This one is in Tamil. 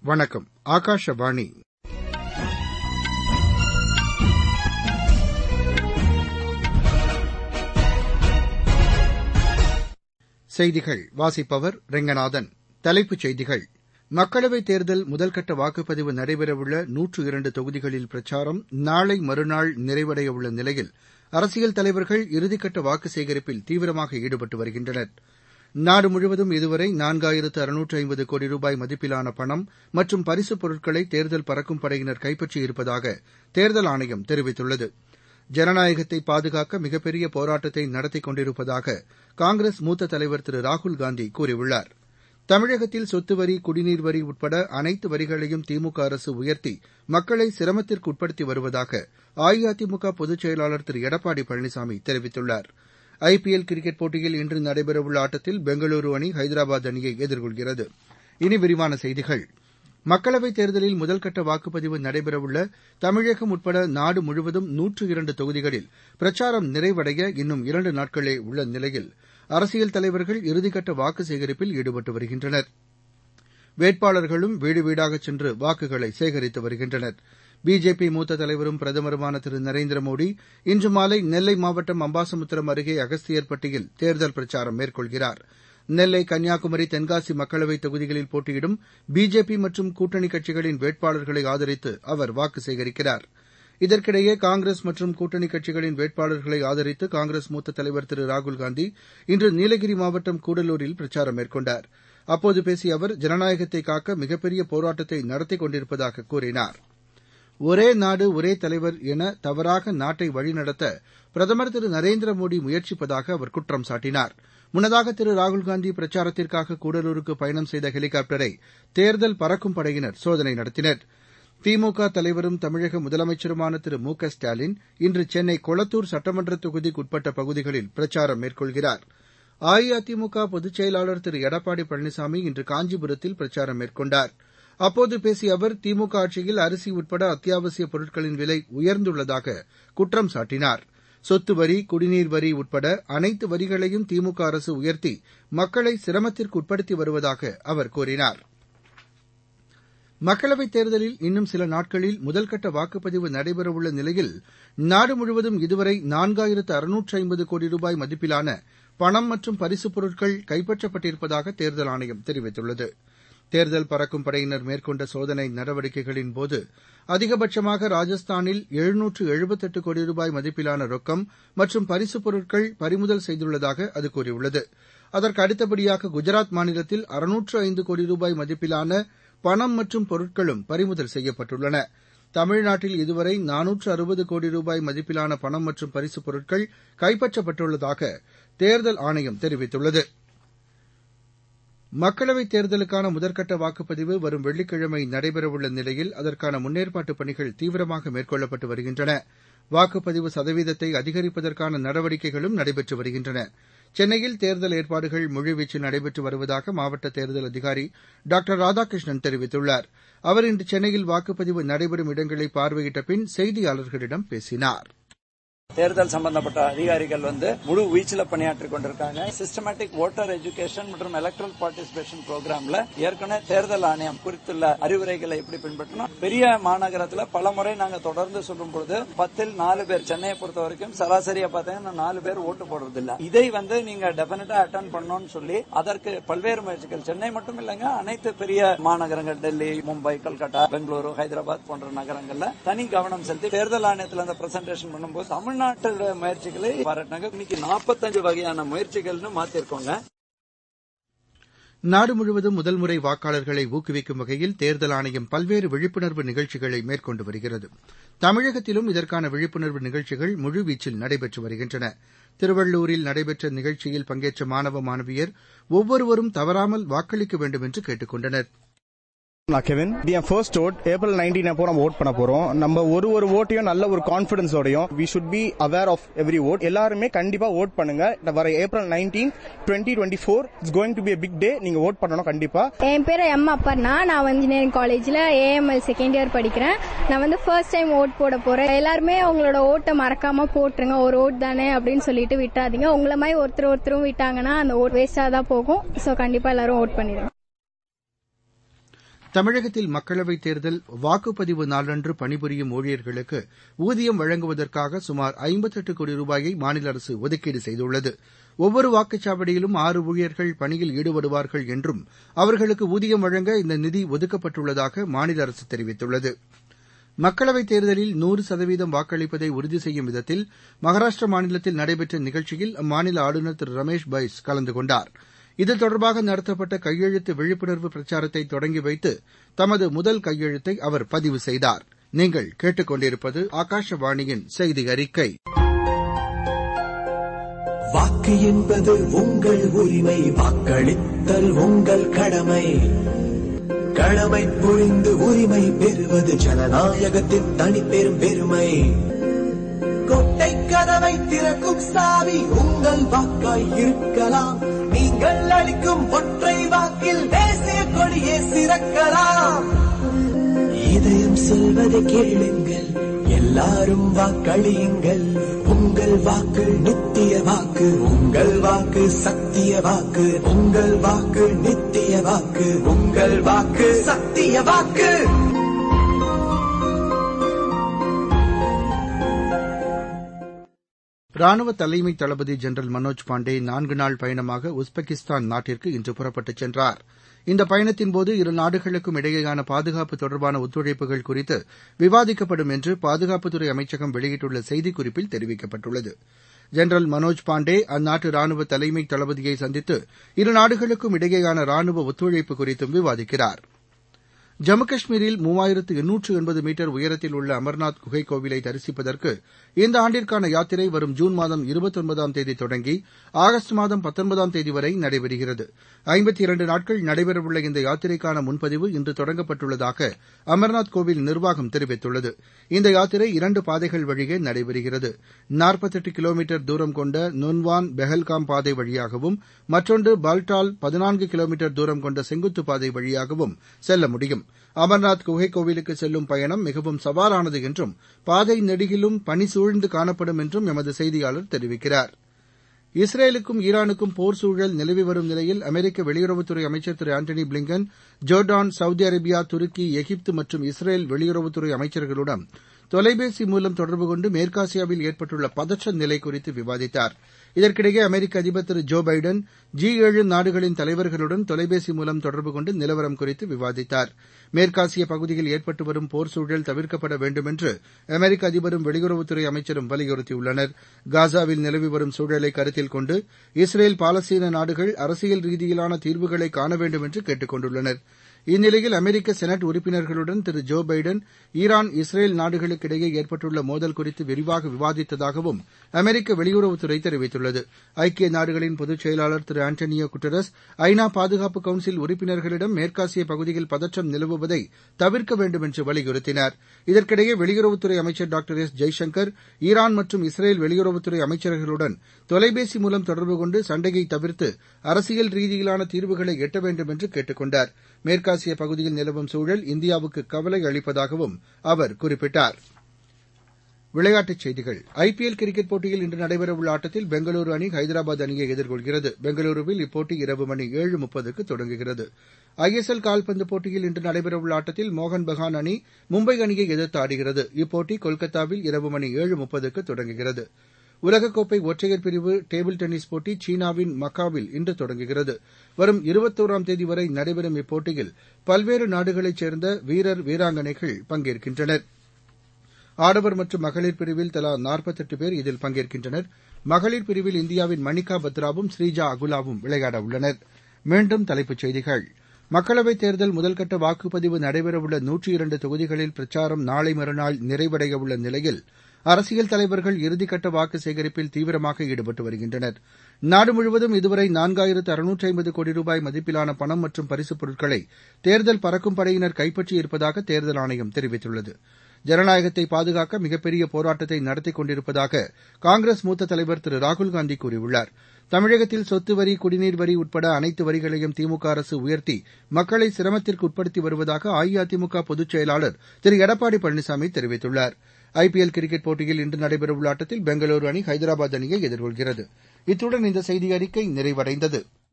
வணக்கம் ஆகாஷவாணி செய்திகள் வாசிப்பவர் ரெங்கநாதன் தலைப்புச் செய்திகள் மக்களவைத் தேர்தல் முதல்கட்ட வாக்குப்பதிவு நடைபெறவுள்ள நூற்று இரண்டு தொகுதிகளில் பிரச்சாரம் நாளை மறுநாள் நிறைவடையவுள்ள நிலையில் அரசியல் தலைவர்கள் இறுதிக்கட்ட வாக்கு சேகரிப்பில் தீவிரமாக ஈடுபட்டு வருகின்றனர் நாடு முழுவதும் இதுவரை நான்காயிரத்து அறுநூற்று ஐம்பது கோடி ரூபாய் மதிப்பிலான பணம் மற்றும் பரிசுப் பொருட்களை தேர்தல் பறக்கும் படையினர் கைப்பற்றியிருப்பதாக தேர்தல் ஆணையம் தெரிவித்துள்ளது ஜனநாயகத்தை பாதுகாக்க மிகப்பெரிய போராட்டத்தை நடத்திக் கொண்டிருப்பதாக காங்கிரஸ் மூத்த தலைவர் திரு ராகுல்காந்தி கூறியுள்ளார் தமிழகத்தில் சொத்து வரி குடிநீர் வரி உட்பட அனைத்து வரிகளையும் திமுக அரசு உயர்த்தி மக்களை சிரமத்திற்கு உட்படுத்தி வருவதாக அஇஅதிமுக பொதுச் செயலாளர் திரு எடப்பாடி பழனிசாமி தெரிவித்துள்ளார் ஐபிஎல் கிரிக்கெட் போட்டியில் இன்று நடைபெறவுள்ள ஆட்டத்தில் பெங்களூரு அணி ஹைதராபாத் அணியை எதிர்கொள்கிறது இனி விரிவான செய்திகள் மக்களவைத் தேர்தலில் முதல்கட்ட வாக்குப்பதிவு நடைபெறவுள்ள தமிழகம் உட்பட நாடு முழுவதும் நூற்று இரண்டு தொகுதிகளில் பிரச்சாரம் நிறைவடைய இன்னும் இரண்டு நாட்களே உள்ள நிலையில் அரசியல் தலைவர்கள் இறுதிக்கட்ட வாக்கு சேகரிப்பில் ஈடுபட்டு வருகின்றனர் வேட்பாளர்களும் வீடு வீடாகச் சென்று வாக்குகளை சேகரித்து வருகின்றனர் பிஜேபி மூத்த தலைவரும் பிரதமருமான திரு நரேந்திர மோடி இன்று மாலை நெல்லை மாவட்டம் அம்பாசமுத்திரம் அருகே அகஸ்தியர்பட்டியில் தேர்தல் பிரச்சாரம் மேற்கொள்கிறார் நெல்லை கன்னியாகுமரி தென்காசி மக்களவைத் தொகுதிகளில் போட்டியிடும் பிஜேபி மற்றும் கூட்டணி கட்சிகளின் வேட்பாளர்களை ஆதரித்து அவர் வாக்கு சேகரிக்கிறார் இதற்கிடையே காங்கிரஸ் மற்றும் கூட்டணி கட்சிகளின் வேட்பாளர்களை ஆதரித்து காங்கிரஸ் மூத்த தலைவர் திரு ராகுல்காந்தி இன்று நீலகிரி மாவட்டம் கூடலூரில் பிரச்சாரம் மேற்கொண்டார் அப்போது பேசிய அவர் ஜனநாயகத்தை காக்க மிகப்பெரிய போராட்டத்தை நடத்திக் கொண்டிருப்பதாக கூறினார் ஒரே நாடு ஒரே தலைவர் என தவறாக நாட்டை வழிநடத்த பிரதமர் திரு நரேந்திர மோடி முயற்சிப்பதாக அவர் குற்றம் சாட்டினார் முன்னதாக திரு ராகுல்காந்தி பிரச்சாரத்திற்காக கூடலூருக்கு பயணம் செய்த ஹெலிகாப்டரை தேர்தல் பறக்கும் படையினர் சோதனை நடத்தினர் திமுக தலைவரும் தமிழக முதலமைச்சருமான திரு மு க ஸ்டாலின் இன்று சென்னை கொளத்தூர் சட்டமன்ற தொகுதிக்குட்பட்ட பகுதிகளில் பிரச்சாரம் மேற்கொள்கிறார் அஇஅதிமுக பொதுச் செயலாளர் திரு எடப்பாடி பழனிசாமி இன்று காஞ்சிபுரத்தில் பிரச்சாரம் மேற்கொண்டார் அப்போது பேசிய அவர் திமுக ஆட்சியில் அரிசி உட்பட அத்தியாவசியப் பொருட்களின் விலை உயர்ந்துள்ளதாக குற்றம் சாட்டினார் சொத்து வரி குடிநீர் வரி உட்பட அனைத்து வரிகளையும் திமுக அரசு உயர்த்தி மக்களை சிரமத்திற்கு உட்படுத்தி வருவதாக அவர் கூறினார் மக்களவைத் தேர்தலில் இன்னும் சில நாட்களில் முதல்கட்ட வாக்குப்பதிவு நடைபெறவுள்ள நிலையில் நாடு முழுவதும் இதுவரை நான்காயிரத்து அறுநூற்று ஐம்பது கோடி ரூபாய் மதிப்பிலான பணம் மற்றும் பரிசுப் பொருட்கள் கைப்பற்றப்பட்டிருப்பதாக தேர்தல் ஆணையம் தெரிவித்துள்ளது தேர்தல் பறக்கும் படையினர் மேற்கொண்ட சோதனை நடவடிக்கைகளின்போது அதிகபட்சமாக ராஜஸ்தானில் எழுநூற்று எழுபத்தெட்டு கோடி ரூபாய் மதிப்பிலான ரொக்கம் மற்றும் பரிசுப் பொருட்கள் பறிமுதல் செய்துள்ளதாக அது கூறியுள்ளது அதற்கு அடுத்தபடியாக குஜராத் மாநிலத்தில் அறுநூற்று ஐந்து கோடி ரூபாய் மதிப்பிலான பணம் மற்றும் பொருட்களும் பறிமுதல் செய்யப்பட்டுள்ளன தமிழ்நாட்டில் இதுவரை நானூற்று அறுபது கோடி ரூபாய் மதிப்பிலான பணம் மற்றும் பரிசுப் பொருட்கள் கைப்பற்றப்பட்டுள்ளதாக தேர்தல் ஆணையம் தெரிவித்துள்ளது மக்களவைத் தேர்தலுக்கான முதற்கட்ட வாக்குப்பதிவு வரும் வெள்ளிக்கிழமை நடைபெறவுள்ள நிலையில் அதற்கான முன்னேற்பாட்டுப் பணிகள் தீவிரமாக மேற்கொள்ளப்பட்டு வருகின்றன வாக்குப்பதிவு சதவீதத்தை அதிகரிப்பதற்கான நடவடிக்கைகளும் நடைபெற்று வருகின்றன சென்னையில் தேர்தல் ஏற்பாடுகள் முழுவீச்சில் நடைபெற்று வருவதாக மாவட்ட தேர்தல் அதிகாரி டாக்டர் ராதாகிருஷ்ணன் தெரிவித்துள்ளார் அவர் இன்று சென்னையில் வாக்குப்பதிவு நடைபெறும் இடங்களை பார்வையிட்ட பின் செய்தியாளர்களிடம் பேசினார் தேர்தல் சம்பந்தப்பட்ட அதிகாரிகள் வந்து முழு வீச்சில் பணியாற்றிக் கொண்டிருக்காங்க சிஸ்டமேட்டிக் ஓட்டர் எஜுகேஷன் மற்றும் எலக்ட்ரல் பார்ட்டிசிபேஷன் ப்ரோக்ராம்ல ஏற்கனவே தேர்தல் ஆணையம் குறித்துள்ள அறிவுரைகளை எப்படி பின்பற்றணும் பெரிய மாநகரத்தில் பல முறை நாங்க தொடர்ந்து சொல்லும் பொழுது பத்தில் நாலு பேர் சென்னையை பொறுத்த வரைக்கும் சராசரியா பார்த்தீங்கன்னா நாலு பேர் ஓட்டு போடுறது இல்ல இதை வந்து நீங்க டெபினட்டா அட்டன் பண்ணணும்னு சொல்லி அதற்கு பல்வேறு முயற்சிகள் சென்னை மட்டும் இல்லைங்க அனைத்து பெரிய மாநகரங்கள் டெல்லி மும்பை கல்கட்டா பெங்களூரு ஹைதராபாத் போன்ற நகரங்கள்ல தனி கவனம் செலுத்தி தேர்தல் ஆணையத்தில் அந்த பிரசன்டேஷன் பண்ணும்போது தமிழ் தமிழ்நாட்டோட முயற்சிகளை பாராட்டினாங்க இன்னைக்கு நாற்பத்தஞ்சு வகையான முயற்சிகள்னு மாத்திருக்கோங்க நாடு முழுவதும் முதல் முறை வாக்காளர்களை ஊக்குவிக்கும் வகையில் தேர்தல் ஆணையம் பல்வேறு விழிப்புணர்வு நிகழ்ச்சிகளை மேற்கொண்டு வருகிறது தமிழகத்திலும் இதற்கான விழிப்புணர்வு நிகழ்ச்சிகள் முழுவீச்சில் நடைபெற்று வருகின்றன திருவள்ளூரில் நடைபெற்ற நிகழ்ச்சியில் பங்கேற்ற மாணவ மாணவியர் ஒவ்வொருவரும் தவறாமல் வாக்களிக்க வேண்டும் என்று கேட்டுக் கொண்டனர் நான் கெவின் இது என் ஃபர்ஸ்ட் ஓட் ஏப்ரல் நைன்டீன் அப்போ நம்ம ஓட் பண்ண போறோம் நம்ம ஒரு ஒரு ஓட்டையும் நல்ல ஒரு கான்பிடன்ஸோடையும் we should be aware of every vote எல்லாருமே கண்டிப்பா ஓட் பண்ணுங்க வர April nineteen twenty twenty four it's going to be big day நீங்க ஓட் பண்ணணும் கண்டிப்பா என் பேர் எம் அப்பர்னா நான் இன்ஜினியரிங் காலேஜ்ல ஏஎம்எல் செகண்ட் இயர் படிக்கிறேன் நான் வந்து ஃபர்ஸ்ட் டைம் ஓட் போட போறேன் எல்லாருமே உங்களோட ஓட்டை மறக்காம போட்டுருங்க ஒரு ஓட் தானே அப்படின்னு சொல்லிட்டு விட்டாதீங்க உங்களை மாதிரி ஒருத்தர் ஒருத்தரும் விட்டாங்கன்னா அந்த ஓட் வேஸ்டா தான் போகும் ஸோ கண்டிப்பா எல்லாரும் ஓட் பண்ணிடுங்க தமிழகத்தில் மக்களவைத் தேர்தல் வாக்குப்பதிவு நாளன்று பணிபுரியும் ஊழியர்களுக்கு ஊதியம் வழங்குவதற்காக சுமார் ஐம்பத்தெட்டு கோடி ரூபாயை மாநில அரசு ஒதுக்கீடு செய்துள்ளது ஒவ்வொரு வாக்குச்சாவடியிலும் ஆறு ஊழியர்கள் பணியில் ஈடுபடுவார்கள் என்றும் அவர்களுக்கு ஊதியம் வழங்க இந்த நிதி ஒதுக்கப்பட்டுள்ளதாக மாநில அரசு தெரிவித்துள்ளது மக்களவைத் தேர்தலில் நூறு சதவீதம் வாக்களிப்பதை உறுதி செய்யும் விதத்தில் மகாராஷ்டிர மாநிலத்தில் நடைபெற்ற நிகழ்ச்சியில் அம்மாநில ஆளுநர் திரு ரமேஷ் பைஸ் கலந்து கொண்டார் இது தொடர்பாக நடத்தப்பட்ட கையெழுத்து விழிப்புணர்வு பிரச்சாரத்தை தொடங்கி வைத்து தமது முதல் கையெழுத்தை அவர் பதிவு செய்தார் நீங்கள் கேட்டுக் கொண்டிருப்பது ஆகாஷவாணியின் செய்தி அறிக்கை வாக்கு என்பது உங்கள் உரிமை வாக்களித்தல் உங்கள் கடமை கடமை புரிந்து உரிமை பெறுவது ஜனநாயகத்தின் தனிப்பெரும் பெருமை கொட்டை கதவை திறக்கும் சாவி உங்கள் வாக்காய் இருக்கலாம் நீங்கள் அளிக்கும் ஒற்றை வாக்கில் தேசிய கொடியே சிறக்கலாம் இதயம் சொல்வதை கேளுங்கள் எல்லாரும் வாக்களியுங்கள் உங்கள் வாக்கு நித்திய வாக்கு உங்கள் வாக்கு சத்திய வாக்கு உங்கள் வாக்கு நித்திய வாக்கு உங்கள் வாக்கு சத்திய வாக்கு ராணுவ தலைமை தளபதி ஜெனரல் மனோஜ் பாண்டே நான்கு நாள் பயணமாக உஸ்பெகிஸ்தான் நாட்டிற்கு இன்று புறப்பட்டுச் சென்றார் இந்த பயணத்தின்போது இரு நாடுகளுக்கும் இடையேயான பாதுகாப்பு தொடர்பான ஒத்துழைப்புகள் குறித்து விவாதிக்கப்படும் என்று பாதுகாப்புத்துறை அமைச்சகம் வெளியிட்டுள்ள செய்திக்குறிப்பில் தெரிவிக்கப்பட்டுள்ளது ஜெனரல் மனோஜ் பாண்டே அந்நாட்டு ராணுவ தலைமை தளபதியை சந்தித்து இரு நாடுகளுக்கும் இடையேயான ராணுவ ஒத்துழைப்பு குறித்தும் விவாதிக்கிறார் ஜம்மு காஷ்மீரில் மூவாயிரத்து எண்ணூற்று எண்பது மீட்டர் உயரத்தில் உள்ள அமர்நாத் குகை கோவிலை தரிசிப்பதற்கு இந்த ஆண்டிற்கான யாத்திரை வரும் ஜூன் மாதம் இருபத்தொன்பதாம் தேதி தொடங்கி ஆகஸ்ட் மாதம் பத்தொன்பதாம் தேதி வரை நடைபெறுகிறது ஐம்பத்தி இரண்டு நாட்கள் நடைபெறவுள்ள இந்த யாத்திரைக்கான முன்பதிவு இன்று தொடங்கப்பட்டுள்ளதாக அமர்நாத் கோவில் நிர்வாகம் தெரிவித்துள்ளது இந்த யாத்திரை இரண்டு பாதைகள் வழியே நடைபெறுகிறது நாற்பத்தெட்டு கிலோமீட்டர் தூரம் கொண்ட நொன்வான் பெஹல்காம் பாதை வழியாகவும் மற்றொன்று பால்டால் பதினான்கு கிலோமீட்டர் தூரம் கொண்ட செங்குத்து பாதை வழியாகவும் செல்ல முடியும் அமர்நாத் குகை கோவிலுக்கு செல்லும் பயணம் மிகவும் சவாலானது என்றும் பாதை நெடுகிலும் பனி சூழ்ந்து காணப்படும் என்றும் எமது செய்தியாளர் தெரிவிக்கிறார் இஸ்ரேலுக்கும் ஈரானுக்கும் போர் சூழல் நிலவி வரும் நிலையில் அமெரிக்க வெளியுறவுத்துறை அமைச்சர் திரு Antony Blinken Jordan Saudi Arabia துருக்கி எகிப்து மற்றும் இஸ்ரேல் வெளியுறவுத்துறை அமைச்சர்களுடன் தொலைபேசி மூலம் தொடர்பு கொண்டு மேற்காசியாவில் ஏற்பட்டுள்ள பதற்ற நிலை குறித்து விவாதித்தார் இதற்கிடையே அமெரிக்க அதிபர் திரு ஜோ பைடன் ஜி ஏழு நாடுகளின் தலைவர்களுடன் தொலைபேசி மூலம் தொடர்பு கொண்டு நிலவரம் குறித்து விவாதித்தார் மேற்காசிய பகுதியில் ஏற்பட்டு வரும் போர் சூழல் தவிர்க்கப்பட வேண்டும் என்று அமெரிக்க அதிபரும் வெளியுறவுத்துறை அமைச்சரும் வலியுறுத்தியுள்ளனர் காசாவில் நிலவி வரும் சூழலை கருத்தில் கொண்டு இஸ்ரேல் பாலஸ்தீன நாடுகள் அரசியல் ரீதியிலான தீர்வுகளை காண வேண்டும் என்று கேட்டுக் கொண்டுள்ளனா் இந்நிலையில் அமெரிக்க செனட் உறுப்பினர்களுடன் திரு ஜோ பைடன் ஈரான் இஸ்ரேல் நாடுகளுக்கிடையே ஏற்பட்டுள்ள மோதல் குறித்து விரிவாக விவாதித்ததாகவும் அமெரிக்க வெளியுறவுத்துறை தெரிவித்துள்ளது ஐக்கிய நாடுகளின் பொதுச் செயலாளர் திரு ஆண்டனியோ குட்டரஸ் ஐநா பாதுகாப்பு கவுன்சில் உறுப்பினர்களிடம் மேற்காசிய பகுதியில் பதற்றம் நிலவுவதை தவிர்க்க வேண்டும் என்று வலியுறுத்தினார் இதற்கிடையே வெளியுறவுத்துறை அமைச்சர் டாக்டர் எஸ் ஜெய்சங்கர் ஈரான் மற்றும் இஸ்ரேல் வெளியுறவுத்துறை அமைச்சர்களுடன் தொலைபேசி மூலம் தொடர்பு கொண்டு சண்டையை தவிர்த்து அரசியல் ரீதியிலான தீர்வுகளை எட்ட வேண்டும் என்று கேட்டுக் கொண்டார் மேற்காசிய பகுதியில் நிலவும் சூழல் இந்தியாவுக்கு கவலை அளிப்பதாகவும் அவர் குறிப்பிட்டார் விளையாட்டுச் செய்திகள் ஐபிஎல் கிரிக்கெட் போட்டியில் இன்று நடைபெறவுள்ள ஆட்டத்தில் பெங்களூரு அணி ஹைதராபாத் அணியை எதிர்கொள்கிறது பெங்களூருவில் இப்போட்டி இரவு மணி ஏழு முப்பதுக்கு தொடங்குகிறது ஐஎஸ்எல் கால்பந்து போட்டியில் இன்று நடைபெறவுள்ள ஆட்டத்தில் மோகன் பகான் அணி மும்பை அணியை எதிர்த்து ஆடுகிறது இப்போட்டி கொல்கத்தாவில் இரவு மணி ஏழு முப்பதுக்கு தொடங்குகிறது உலகக்கோப்பை ஒற்றையர் பிரிவு டேபிள் டென்னிஸ் போட்டி சீனாவின் மக்காவில் இன்று தொடங்குகிறது வரும் இருபத்தோராம் தேதி வரை நடைபெறும் இப்போட்டியில் பல்வேறு நாடுகளைச் சேர்ந்த வீரர் வீராங்கனைகள் பங்கேற்கின்றனர் ஆடவர் மற்றும் மகளிர் பிரிவில் தலா நாற்பத்தெட்டு பேர் இதில் பங்கேற்கின்றனர் மகளிர் பிரிவில் இந்தியாவின் மணிகா பத்ராவும் ஸ்ரீஜா அகுலாவும் விளையாட உள்ளனர் மீண்டும் தலைப்புச் செய்திகள் மக்களவைத் தேர்தல் முதல்கட்ட வாக்குப்பதிவு நடைபெறவுள்ள நூற்றி இரண்டு தொகுதிகளில் பிரச்சாரம் நாளை மறுநாள் நிறைவடையவுள்ள நிலையில் அரசியல் தலைவர்கள் இறுதிக்கட்ட வாக்கு சேகரிப்பில் தீவிரமாக ஈடுபட்டு வருகின்றனர் நாடு முழுவதும் இதுவரை நான்காயிரத்து அறுநூற்று ஐம்பது கோடி ரூபாய் மதிப்பிலான பணம் மற்றும் பரிசுப் பொருட்களை தேர்தல் பறக்கும் படையினர் கைப்பற்றியிருப்பதாக தேர்தல் ஆணையம் தெரிவித்துள்ளது ஜனநாயகத்தை பாதுகாக்க மிகப்பெரிய போராட்டத்தை நடத்திக் கொண்டிருப்பதாக காங்கிரஸ் மூத்த தலைவர் திரு ராகுல்காந்தி கூறியுள்ளார் தமிழகத்தில் சொத்து வரி குடிநீர் வரி உட்பட அனைத்து வரிகளையும் திமுக அரசு உயர்த்தி மக்களை சிரமத்திற்கு உட்படுத்தி வருவதாக அஇஅதிமுக பொதுச் செயலாளர் திரு எடப்பாடி பழனிசாமி தெரிவித்துள்ளார் ஐபிஎல் கிரிக்கெட் போட்டியில் இன்று நடைபெறவுள்ள ஆட்டத்தில் பெங்களூரு அணி ஹைதராபாத் அணியை எதிர்கொள்கிறது இத்துடன் இந்த செய்தி அறிக்கை நிறைவடைந்தது